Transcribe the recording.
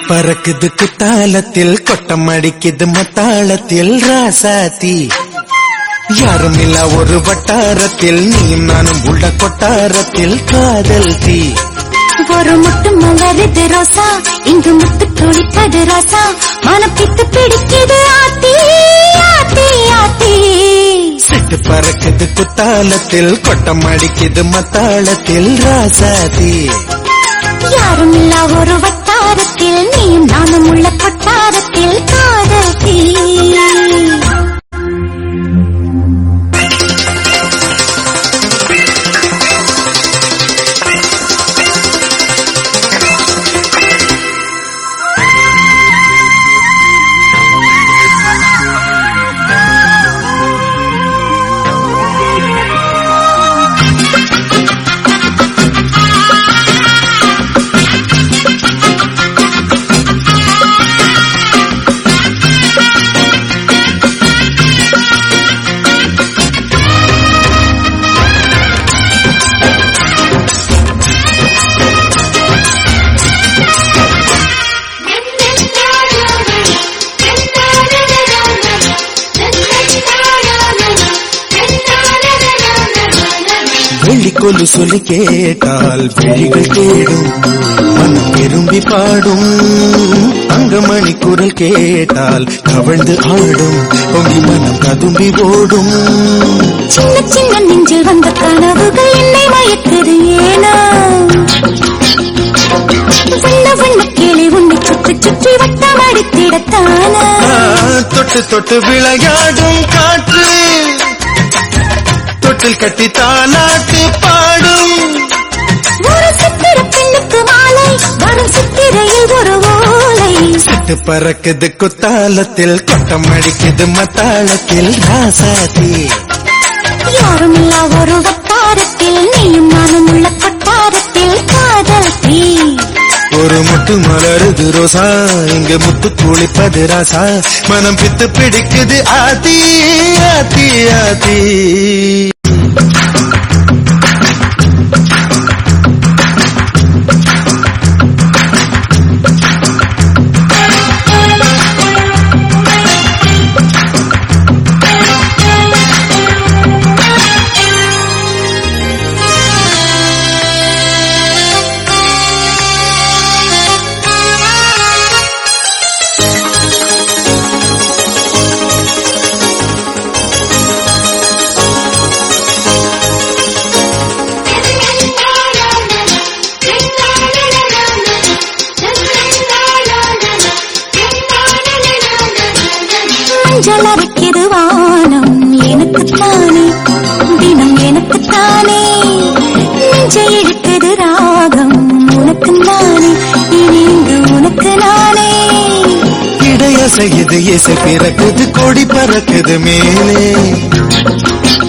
பறக்குது குத்தாலத்தில் கொட்டம் அடிக்குது மத்தாளத்தில் ராசாத்தி யாரும் இல்ல ஒரு வட்டாரத்தில் நீ நானும் உள்ள கொட்டாரத்தில் காதல் தீ ஒரு முட்டு மலருது ரோசா இங்கு முத்து துடிப்பது ரோசா மனப்பித்து பிடிக்குது ஆத்தி ஆத்தி ஆத்தி சிட்டு பறக்குது குத்தாலத்தில் கொட்டம் அடிக்குது மத்தாளத்தில் ராசாத்தி யாரும் இல்ல ஒரு வட்டாரத்தில் நீயும் நானும் உள்ள கொட்டாரத்தில் காதல் தீ வெள்ளிக்கொலு சொல்லி கேட்டால் விழிகள் தேடும் மனம் விரும்பி பாடும் அங்கமணி குரல் கேட்டால் கவழ்ந்து ஆடும் பொங்கி மனம் கதும்பி ஓடும் சின்ன சின்ன நெஞ்சில் வந்த கனவுகள் என்னை மயக்குது ஏனோ வண்ண வண்ண கிளி உன்னை சுற்றி சுற்றி வட்டம் அடித்திடத்தானா ஆ, தொட்டு தொட்டு விளையாடும் காற்று தொட்டில் கட்டி தாலாட்டு பாடும் ஒரு சித்திர பெண்ணுக்கு மாலை வரும் சித்திரையில் ஒரு ஓலை சிட்டு பறக்குது குத்தாலத்தில் கொட்டம் அடிக்குது மத்தாளத்தில் ராசாதி யாரும் இல்லா ஒரு வட்டாரத்தில் நீயும் நானும் உள்ள கொட்டாரத்தில் காதல் தீ ஒரு முட்டு மலருது ரோசா இங்க முத்து குளிப்பது ராசா மனம் பித்து பிடிக்குது ஆதி ஆதி ஆதி மஞ்சள் அரைக்கிது வானம் எனக்குத்தானே தினம் எனக்குத்தானே நெஞ்சை இழுக்குது ராகம் உனக்கு நானே இனி இங்கு உனக்கு நானே இடைய செய்யுது இசை பிறக்குது கொடி பறக்குது மேலே